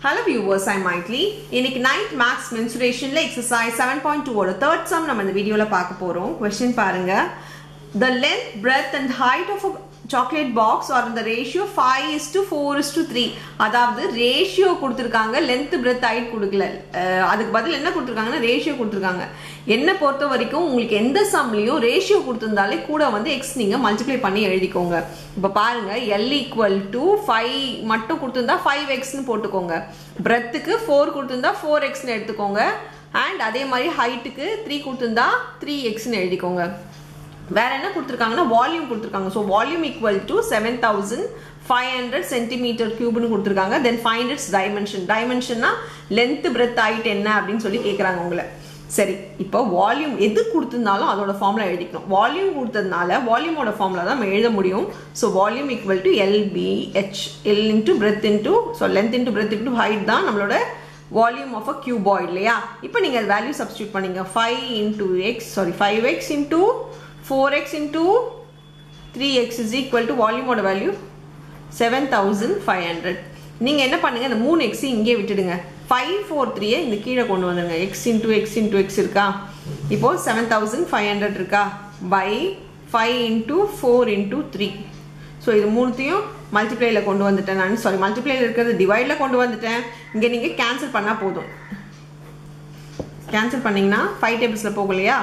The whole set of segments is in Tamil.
ஹலோ வியூவர்ஸ் ஐ மைட்லி இன்னைக்கு நைன்த் மேக்ஸ் மென்சுரேஷன்ல எக்ஸசைஸ் செவன் பாயிண்ட் டூவோட தேர்ட் சம் நம்ம இந்த வீடியோவில் பார்க்க போகிறோம் கொஸ்டின் பாருங்க the length breadth and height of chocolate box are இந்த ratio five is to four is to three அதாவது ரேஷியோ கொடுத்துருக்காங்க லென்த் பிரெத் ஹைட் கொடுக்கல அஹ் அதுக்கு பதில் என்ன கொடுத்துருக்காங்கன்னா ரேஷியோ கொடுத்துருக்காங்க என்னை பொறுத்த வரைக்கும் உங்களுக்கு எந்த சம்லையும் ரேஷியோ கொடுத்துருந்தாலே கூட வந்து எக்ஸ் நீங்கள் மல்டிப்ளை பண்ணி எழுதிக்கோங்க இப்போ பாருங்க எல் ஈக்குவல் டு ஃபைவ் மட்டும் கொடுத்துருந்தா ஃபைவ் எக்ஸ்னு போட்டுக்கோங்க பிரெத்துக்கு ஃபோர் கொடுத்துருந்தா ஃபோர் எக்ஸ்னு எடுத்துக்கோங்க அண்ட் அதே மாதிரி ஹைட்டுக்கு த்ரீ கொடுத்துருந்தா த்ரீ எக்ஸ்னு எழுதிக்கோங்க வேற என்ன கொடுத்துருக்காங்கன்னா வால்யூம் கொடுத்துருக்காங்க so volume equal to seven thousand five hundred centimetre கியூப்னு கொடுத்துருக்காங்க தென் ஃபைவ் ஹண்ட்ரட்ஸ் டைமென்ஷன் டைமென்ஷன்னா லென்த் பிரெத் ஹைட் என்ன அப்படின்னு சொல்லி கேட்குறாங்க உங்களை சரி இப்போ வால்யூம் எது கொடுத்துருந்தாலும் அதோட ஃபார்முலா எழுதிக்கணும் வால்யூம் கொடுத்ததுனால வால்யூமோட ஃபார்முலா தான் நம்ம எழுத முடியும் so volume equal to LBH L into breadth into so length into breadth into height தான் நம்மளோட வால்யூம் ஆஃப் அ கியூபாய்ட் இல்லையா இப்போ நீங்கள் வேல்யூ சப்ஸ்டியூட் பண்ணீங்க five into x sorry five x into four x into three x is equal to வால்யூமோட value seven thousand five hundred நீங்கள் என்ன பண்ணுங்கள் இந்த மூணு எக்ஸ் இங்கே விட்டுடுங்க ஃபைவ் ஃபோர் த்ரீயை இந்த கீழே கொண்டு வந்துடுங்க x into x into x இருக்கா இப்போது செவன் தௌசண்ட் ஃபைவ் ஹண்ட்ரட் இருக்கா by five into four into three so இது மூணுத்தையும் மல்டிப்ளைல கொண்டு வந்துட்டேன் நான் சாரி மல்டிப்ளைல இருக்கிறது டிவைடில் கொண்டு வந்துட்டேன் இங்கே நீங்கள் கேன்சல் பண்ணால் போதும் கேன்சல் பண்ணிங்கன்னா ஃபைவ் டேபிள்ஸில் போகும் இல்லையா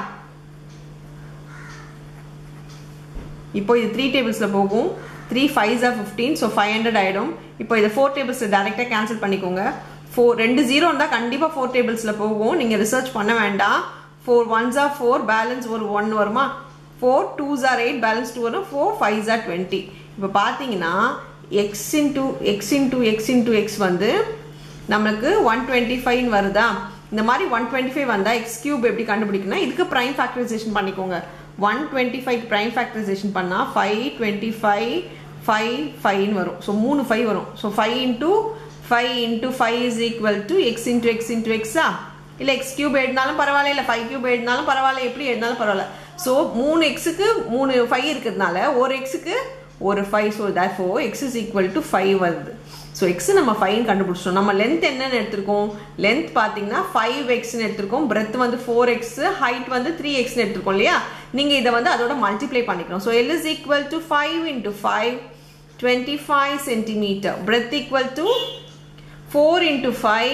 இப்போ இது த்ரீ டேபிள்ஸில் போகும் three five are fifteen so five hundred ஆகிடும் இப்போ இதை ஃபோர் டேபிள்ஸில் டேரெக்டாக கேன்சல் பண்ணிக்கோங்க ஃபோர் ரெண்டு ஜீரோ இருந்தால் கண்டிப்பாக ஃபோர் டேபிள்ஸில் போகும் நீங்கள் ரிசர்ச் பண்ண வேண்டாம் four ones are four balance ஒரு ஒன் வருமா four twos are eight balance two வரும் ஃபோர் ஃபைவ் ஆர் டுவெண்ட்டி இப்போ பார்த்தீங்கன்னா x into x into x into x வந்து நம்மளுக்கு ஒன் டுவெண்ட்டி ஃபைவ்னு வருதா இந்த மாதிரி ஒன் டுவெண்ட்டி ஃபைவ் வந்தால் எக்ஸ் கியூப் எப்படி கண்டுபிடிக்கணும் இதுக்கு ப்ரைம் ஃபேக்டரைசேஷன் பண்ணிக்கோங்க one twenty five prime factorisation பண்ணால் ஃபைவ் டுவெண்ட்டி ஃபைவ் ஃபைவ் ஃபைவ்னு வரும் ஸோ மூணு ஃபைவ் வரும் so five into five into five is equal to x into x into எக்ஸா இல்லை எக்ஸ் கியூப் எழுதினாலும் பரவாயில்ல இல்லை ஃபைவ் கியூப் எழுதினாலும் பரவாயில்ல எப்படி எழுதினாலும் பரவாயில்ல ஸோ மூணு எக்ஸுக்கு மூணு ஃபைவ் இருக்கிறதுனால ஒரு எக்ஸுக்கு ஒரு five so that for x is equal to five வருது ஸோ எக்ஸ் நம்ம ஃபைவ் கண்டுபிடிச்சிட்டோம் நம்ம லென்த் என்னன்னு எடுத்திருக்கோம் லென்த் பார்த்தீங்கன்னா ஃபைவ் எக்ஸ்னு எடுத்திருக்கோம் பிரெத் வந்து ஃபோர் எக்ஸ் ஹைட் வந்து த்ரீ எக்ஸ்னு எடுத்திருக்கோம் இல்லையா நீங்கள் இதை வந்து அதோட மல்டிப்ளை பண்ணிக்கணும் so L is equal to five into five twenty five centimetre breadth equal to four into five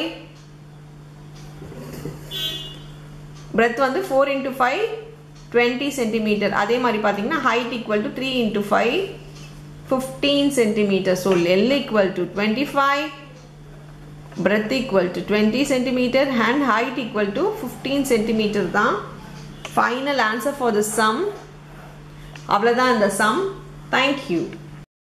breadth வந்து four into five twenty centimetre அதே மாதிரி பார்த்தீங்கன்னா height equal to three into five fifteen centimetre so L equal to twenty five breadth equal to twenty centimetre and height equal to fifteen centimetre தான் final answer for the sum அவ்வளோதான் இந்த சம் தேங்க்யூ